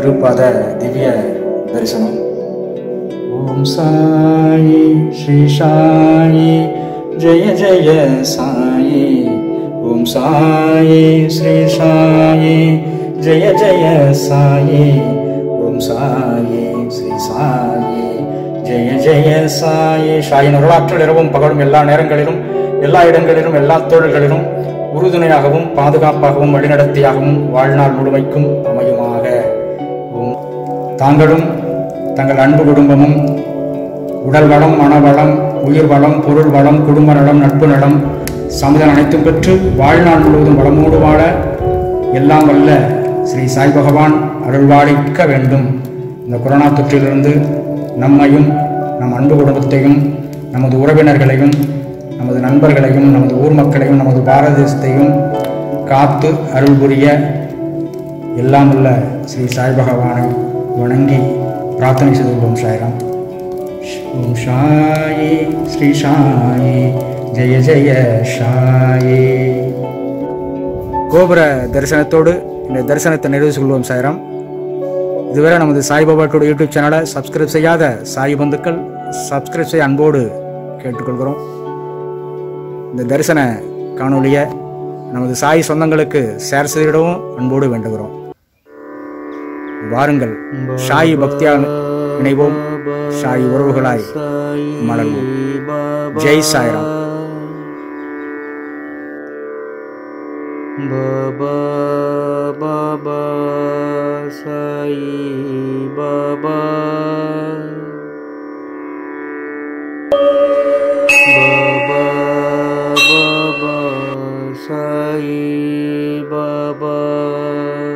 திருப்பாத திவ்ய தரிசனம் ஓம் சாயி ஸ்ரீ சாயி ஜெய ஜெய சாயி ஓம் சாயி ஸ்ரீ சாயி ஜெய ஜெய சாயி ஓம் சாயி ஸ்ரீ சாயி ஜெய ஜெய சாயி சாயின் அருளாற்றல் இரவும் பகலும் எல்லா நேரங்களிலும் எல்லா இடங்களிலும் எல்லா தொழில்களிலும் உறுதுணையாகவும் பாதுகாப்பாகவும் வழிநடத்தியாகவும் வாழ்நாள் முழுமைக்கும் அமையுமாக ஓம் தாங்களும் தங்கள் அன்பு குடும்பமும் உடல் வளம் மனவளம் உயிர் வளம் பொருள் வளம் குடும்ப நலம் நட்பு நலம் சமுதாயம் அனைத்தும் பெற்று வாழ்நாள் முழுவதும் வளமோடு வாழ எல்லாம் வல்ல ஸ்ரீ சாய் பகவான் அருள்வாளிக்க வேண்டும் இந்த கொரோனா தொற்றிலிருந்து நம்மையும் நம் அன்பு குடும்பத்தையும் நமது உறவினர்களையும் நமது நண்பர்களையும் நமது ஊர் மக்களையும் நமது பாரத தேசத்தையும் காத்து அருள் புரிய எல்லாம் உள்ள ஸ்ரீ சாய் பகவானை வணங்கி பிரார்த்தனை செய்து கொள்வோம் சாய்ராம் ஓம் ஷாயி ஸ்ரீ ஷாயி ஜெய ஜெய ஷாயி கோபுர தரிசனத்தோடு இந்த தரிசனத்தை நிறைவு கொள்வோம் சாய்ராம் இதுவரை நமது சாய்பாபா டூட யூடியூப் சேனலை சப்ஸ்கிரைப் செய்யாத சாய் பந்துக்கள் சப்ஸ்கிரைப் செய்ய அன்போடு கேட்டுக்கொள்கிறோம் இந்த தரிசன காணொளியை நமது சாய் சொந்தங்களுக்கு ஷேர் செய்திடவும் அன்போடு வேண்டுகிறோம் வாருங்கள் ஷாயி பக்தியாக இணைவோம் ஷாயி உறவுகளாய் மலர்வோம் ஜெய் சாய்ராம் பாபா பாபா சாயி பாபா பாபா பாபா சாயி பாபா